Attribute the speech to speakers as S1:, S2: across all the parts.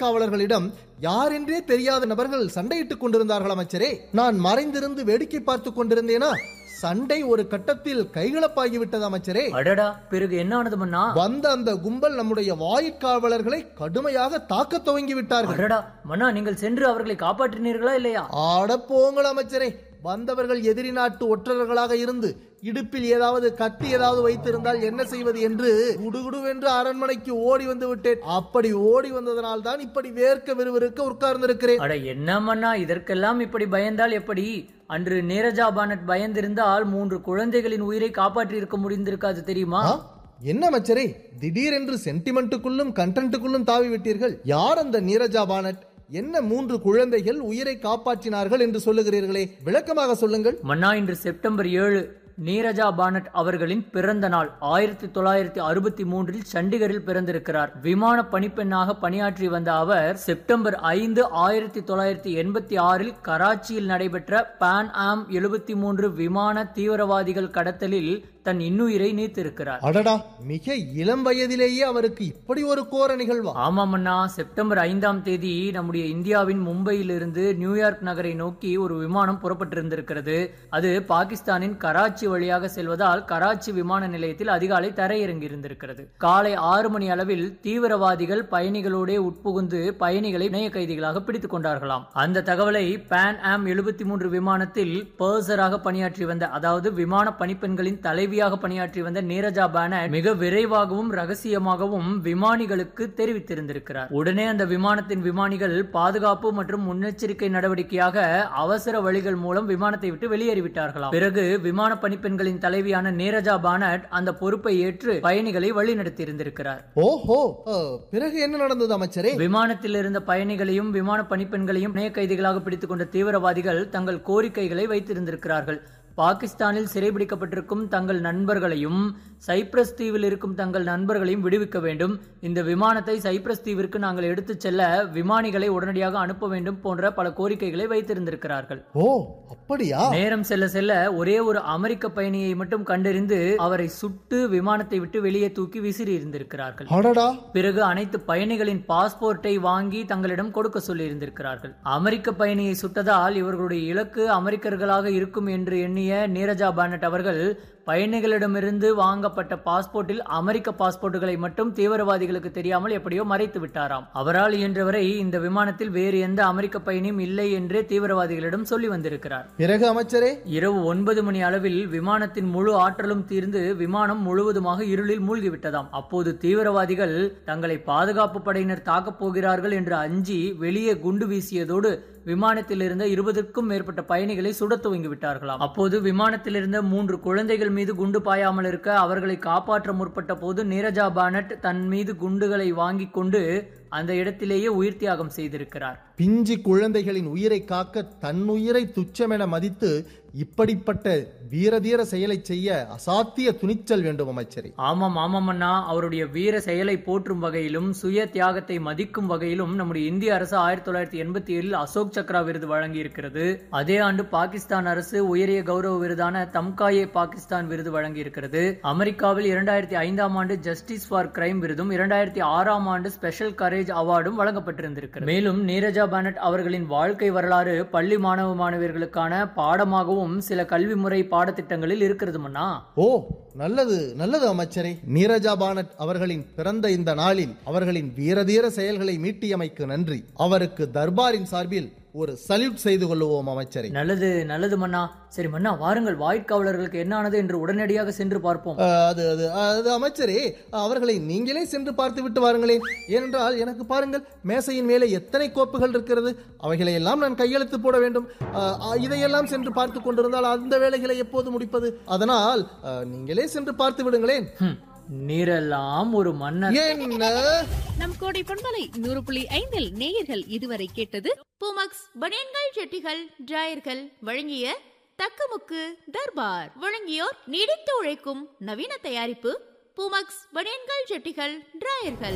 S1: வாயிற்காவலர்களிடம் யாரென்றே தெரியாத நபர்கள் சண்டையிட்டுக் கொண்டிருந்தார்கள் அமைச்சரே நான் மறைந்திருந்து வேடிக்கை பார்த்துக் கொண்டிருந்தேனா சண்டை ஒரு கட்டத்தில் கைகலப்பாகிவிட்டது அமைச்சரே
S2: அடடா பிறகு என்ன ஆனது மன்னா
S1: வந்த அந்த கும்பல் நம்முடைய வாயிற்காவலர்களை கடுமையாக தாக்கத் துவங்கி விட்டார்கள்
S2: அடடா மன்னா நீங்கள் சென்று அவர்களை காப்பாற்றினீர்களா இல்லையா
S1: ஆட போங்கள் அமைச்சரே வந்தவர்கள் எதிரி நாட்டு ஒற்றர்களாக இருந்து இடுப்பில் ஏதாவது கத்தி ஏதாவது வைத்திருந்தால் என்ன செய்வது என்று குடுகுடுவென்று அரண்மனைக்கு ஓடி வந்து விட்டேன் அப்படி ஓடி வந்ததனால் தான் இப்படி வேர்க்க விறுவிறுக்க உட்கார்ந்திருக்கிறேன்
S2: அட என்ன மன்னா இதற்கெல்லாம் இப்படி பயந்தால் எப்படி அன்று நீரஜா பானட் பயந்திருந்தால் மூன்று குழந்தைகளின் உயிரை காப்பாற்றி இருக்க முடிந்திருக்காது தெரியுமா
S1: ஆ? என்ன அமைச்சரே திடீரென்று சென்டிமெண்ட்டுக்குள்ளும் கண்டென்ட்டுக்குள்ளும் தாவி விட்டீர்கள் யார் அந்த நீரஜா பானட் என்ன மூன்று குழந்தைகள் உயிரை காப்பாற்றினார்கள் என்று சொல்லுகிறீர்களே விளக்கமாக சொல்லுங்கள்
S2: மன்னா இன்று செப்டம்பர் ஏழு நீரஜா பானட் அவர்களின் பிறந்த நாள் ஆயிரத்தி தொள்ளாயிரத்தி அறுபத்தி மூன்றில் சண்டிகரில் பிறந்திருக்கிறார் விமான பணிப்பெண்ணாக பணியாற்றி வந்த அவர் செப்டம்பர் ஐந்து ஆயிரத்தி தொள்ளாயிரத்தி எண்பத்தி ஆறில் கராச்சியில் நடைபெற்ற பான் ஆம் எழுபத்தி மூன்று விமான தீவிரவாதிகள் கடத்தலில் தன் இன்னுயிரை நீத்திருக்கிறார்
S1: அடடா மிக இளம் வயதிலேயே அவருக்கு இப்படி ஒரு கோர நிகழ்வா
S2: ஆமாம் அண்ணா செப்டம்பர் ஐந்தாம் தேதி நம்முடைய இந்தியாவின் மும்பையிலிருந்து நியூயார்க் நகரை நோக்கி ஒரு விமானம் புறப்பட்டிருந்திருக்கிறது அது பாகிஸ்தானின் கராச்சி வழியாக செல்வதால் கராச்சி விமான நிலையத்தில் அதிகாலை தரையிறங்கி இருந்திருக்கிறது காலை ஆறு மணி அளவில் தீவிரவாதிகள் பயணிகளோடே உட்புகுந்து பயணிகளை இணைய கைதிகளாக பிடித்துக் கொண்டார்களாம் அந்த தகவலை பான் ஆம் எழுபத்தி மூன்று விமானத்தில் பர்சராக பணியாற்றி வந்த அதாவது விமான பணிப்பெண்களின் தலைவியாக பணியாற்றி வந்த நீரஜா பானட் மிக விரைவாகவும் ரகசியமாகவும் விமானிகளுக்கு தெரிவித்திருந்திருக்கிறார் உடனே அந்த விமானத்தின் விமானிகள் பாதுகாப்பு மற்றும் முன்னெச்சரிக்கை நடவடிக்கையாக அவசர வழிகள் மூலம் விமானத்தை விட்டு வெளியேறிவிட்டார்களாம் பிறகு விமான பணிப்பெண்களின் தலைவியான நீரஜா பானட் அந்த பொறுப்பை ஏற்று பயணிகளை வழிநடத்தியிருந்திருக்கிறார்
S1: ஓஹோ அ, பிறகு என்ன நடந்தது அமைச்சரே
S2: விமானத்தில் இருந்த பயணிகளையும் விமான பணிப்பெண்களையும் இணைய கைதிகளாக பிடித்துக் கொண்ட தீவிரவாதிகள் தங்கள் கோரிக்கைகளை வைத்திருந்திருக்கிறார்கள் பாகிஸ்தானில் சிறைபிடிக்கப்பட்டிருக்கும் தங்கள் நண்பர்களையும் சைப்ரஸ் தீவில் இருக்கும் தங்கள் நண்பர்களையும் விடுவிக்க வேண்டும் இந்த விமானத்தை சைப்ரஸ் தீவிற்கு நாங்கள் எடுத்துச் செல்ல விமானிகளை உடனடியாக அனுப்ப வேண்டும் போன்ற பல கோரிக்கைகளை வைத்திருந்திருக்கிறார்கள்
S1: ஓ அப்படியா
S2: நேரம் செல்ல செல்ல ஒரே ஒரு அமெரிக்க பயணியை மட்டும் கண்டறிந்து அவரை சுட்டு விமானத்தை விட்டு வெளியே தூக்கி விசிறி இருந்திருக்கிறார்கள்
S1: அடடா
S2: பிறகு அனைத்து பயணிகளின் பாஸ்போர்ட்டை வாங்கி தங்களிடம் கொடுக்க சொல்லி இருந்திருக்கிறார்கள் அமெரிக்க பயணியை சுட்டதால் இவர்களுடைய இலக்கு அமெரிக்கர்களாக இருக்கும் என்று எண்ணிய நீரஜா பானட் அவர்கள் பயணிகளிடமிருந்து வாங்கப்பட்ட பாஸ்போர்ட்டில் அமெரிக்க பாஸ்போர்ட்டுகளை மட்டும் தீவிரவாதிகளுக்கு தெரியாமல் எப்படியோ மறைத்து விட்டாராம் அவரால் இயன்றவரை இந்த விமானத்தில் வேறு எந்த அமெரிக்க பயணியும் இல்லை என்றே தீவிரவாதிகளிடம் சொல்லி வந்திருக்கிறார்
S1: பிறகு அமைச்சரே
S2: இரவு ஒன்பது மணி அளவில் விமானத்தின் முழு ஆற்றலும் தீர்ந்து விமானம் முழுவதுமாக இருளில் மூழ்கிவிட்டதாம் அப்போது தீவிரவாதிகள் தங்களை பாதுகாப்பு படையினர் தாக்கப் போகிறார்கள் என்று அஞ்சி வெளியே குண்டு வீசியதோடு விமானத்தில் இருந்த இருபதுக்கும் மேற்பட்ட பயணிகளை சுடத் துவங்கி விட்டார்களாம் அப்போது விமானத்தில் இருந்த மூன்று குழந்தைகள் மீது குண்டு பாயாமல் இருக்க அவர்களை காப்பாற்ற முற்பட்ட போது நீரஜா பானட் தன் மீது குண்டுகளை வாங்கிக் கொண்டு அந்த இடத்திலேயே உயிர் தியாகம் செய்திருக்கிறார்
S1: பிஞ்சு குழந்தைகளின் உயிரை காக்க தன் உயிரை துச்சமென மதித்து இப்படிப்பட்ட வீரதீர செயலை செய்ய அசாத்திய துணிச்சல் வேண்டும் அமைச்சரே
S2: ஆமாம் ஆமாம் அண்ணா அவருடைய வீர செயலை போற்றும் வகையிலும் சுய தியாகத்தை மதிக்கும் வகையிலும் நம்முடைய இந்திய அரசு ஆயிரத்தி தொள்ளாயிரத்தி எண்பத்தி ஏழில் அசோக் சக்ரா விருது வழங்கி இருக்கிறது அதே ஆண்டு பாகிஸ்தான் அரசு உயரிய கௌரவ விருதான தம்காயே பாகிஸ்தான் விருது வழங்கி இருக்கிறது அமெரிக்காவில் இரண்டாயிரத்தி ஐந்தாம் ஆண்டு ஜஸ்டிஸ் ஃபார் கிரைம் விருதும் இரண்டாயிரத்தி ஆறாம் ஆண்டு ஸ்பெஷல் கரேஜ் அவார்டும் வழங்கப்பட்டிருந்திருக்கிறது மேலும் நீரஜா பானட் அவர்களின் வாழ்க்கை வரலாறு பள்ளி மாணவ மாணவியர்களுக்கான பாடமாகவும் சில கல்வி முறை பாடத்திட்டங்களில் இருக்கிறது மன்னா
S1: ஓ நல்லது நல்லது அமைச்சரே நீரஜா பானட் அவர்களின் பிறந்த இந்த நாளில் அவர்களின் வீரதீர செயல்களை மீட்டியமைக்கு நன்றி அவருக்கு தர்பாரின் சார்பில் ஒரு சல்யூட் செய்து கொள்ளுவோம் அமைச்சரே
S2: நல்லது நல்லது மன்னா சரி மன்னா வாருங்கள் வாய்க்காவலர்களுக்கு என்ன ஆனது என்று உடனடியாக சென்று பார்ப்போம்
S1: அஹ், அது அது அது அமைச்சரே அவர்களை நீங்களே சென்று பார்த்து விட்டு வாருங்களேன் ஏனென்றால் எனக்கு பாருங்கள் மேசையின் மேலே எத்தனை கோப்புகள் இருக்கிறது அவைகளை எல்லாம் நான் கையெழுத்து போட வேண்டும் அஹ், அஹ், இதையெல்லாம் சென்று பார்த்து கொண்டிருந்தால் அந்த வேலைகளை எப்போது முடிப்பது அதனால் அஹ், நீங்களே சென்று பார்த்து விடுங்களேன்
S2: ஹம், நீரெல்லாம் ஒரு மன்னர்
S1: என்ன
S3: நம் கோடை பொன்மலை நூறு புள்ளி ஐந்தில் நேயர்கள் இதுவரை கேட்டது
S4: பூமக்ஸ் பனியன்கள் ஜெட்டிகள் டிராயர்கள் வழங்கிய தக்கமுக்கு தர்பார் வழங்கியோர் நீடித்து உழைக்கும் நவீன தயாரிப்பு பூமக்ஸ் பனியன்கள் ஜெட்டிகள் டிராயர்கள்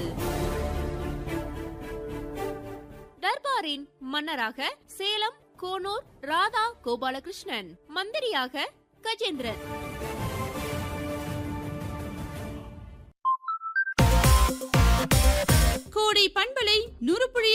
S4: தர்பாரின் மன்னராக சேலம் கோனூர் ராதா கோபாலகிருஷ்ணன் மந்திரியாக கஜேந்திரன் கோடை பண்பலை நூறு புள்ளி